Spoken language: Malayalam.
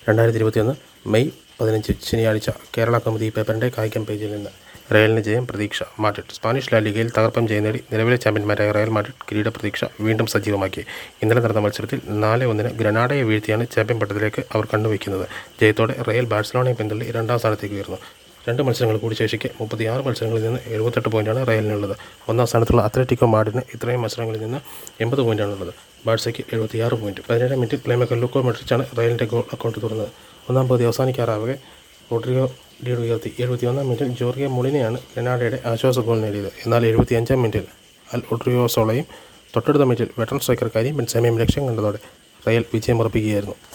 രണ്ടായിരത്തി ഇരുപത്തിയൊന്ന് മെയ് പതിനഞ്ച് ശനിയാഴ്ച കേരള കൗമുദി പേപ്പറിൻ്റെ കായികം പേജിൽ നിന്ന് റയലിന് ജയം പ്രതീക്ഷ മാഡ്രിഡ് സ്പാനിഷ് ലാ ലീഗയിൽ തകർപ്പൻ ജയം നേടി നിലവിലെ ചാമ്പ്യന്മാരായ റയൽ മാഡ്രിഡ് കിരീട പ്രതീക്ഷ വീണ്ടും സജീവമാക്കി ഇന്നലെ നടന്ന മത്സരത്തിൽ നാല് ഒന്നിന് ഗ്രനാഡയെ വീഴ്ത്തിയാണ് ചാമ്പ്യൻ പട്ടത്തിലേക്ക് അവർ കണ്ണുവയ്ക്കുന്നത് ജയത്തോടെ റയൽ ബാഴ്സലോണയെ പിന്തള്ളി രണ്ടാം സ്ഥാനത്തേക്ക് ഉയർന്നു രണ്ട് മത്സരങ്ങൾ കൂടി ശേഷിക്കെ മുപ്പത്തിയാറ് മത്സരങ്ങളിൽ നിന്ന് എഴുപത്തെട്ട് പോയിന്റാണ് റയലിനുള്ളത് ഒന്നാം സ്ഥാനത്തുള്ള അത്ലറ്റിക്കോ മാഡിന് ഇത്രയും മത്സരങ്ങളിൽ നിന്ന് എൺപത് പോയിന്റാണുള്ളത് ബാഴ്സയ്ക്ക് എഴുപത്തിയാറ് പോയിന്റ് പതിനേഴാം മിനിറ്റിൽ പ്ലേമേക്കർ ലുക്കോ മെട്രിച്ചാണ് റയലിൻ്റെ ഗോൾ അക്കൗണ്ട് തുറന്നത് ഒന്നാം പകുതി അവസാനിക്കാറാവെ റോഡ്രിഗോ ലീഡ് ഉയർത്തി എഴുപത്തിയൊന്നാം മിനിറ്റിൽ ജോർഗെ മൊളിനെയാണ് ഗ്രനാഡയുടെ ആശ്വാസ ഗോൾ നേടിയത് എന്നാൽ എഴുപത്തിയഞ്ചാം മിനിറ്റിൽ അൽ ഒഡ്രിയോസോളയും തൊട്ടടുത്ത മിനിറ്റിൽ വെട്ടൺ സ്ട്രൈക്കർ കരീം ബെൻസേമയും ലക്ഷ്യം കണ്ടതോടെ റയൽ വിജയം ഉറപ്പിക്കുകയായിരുന്നു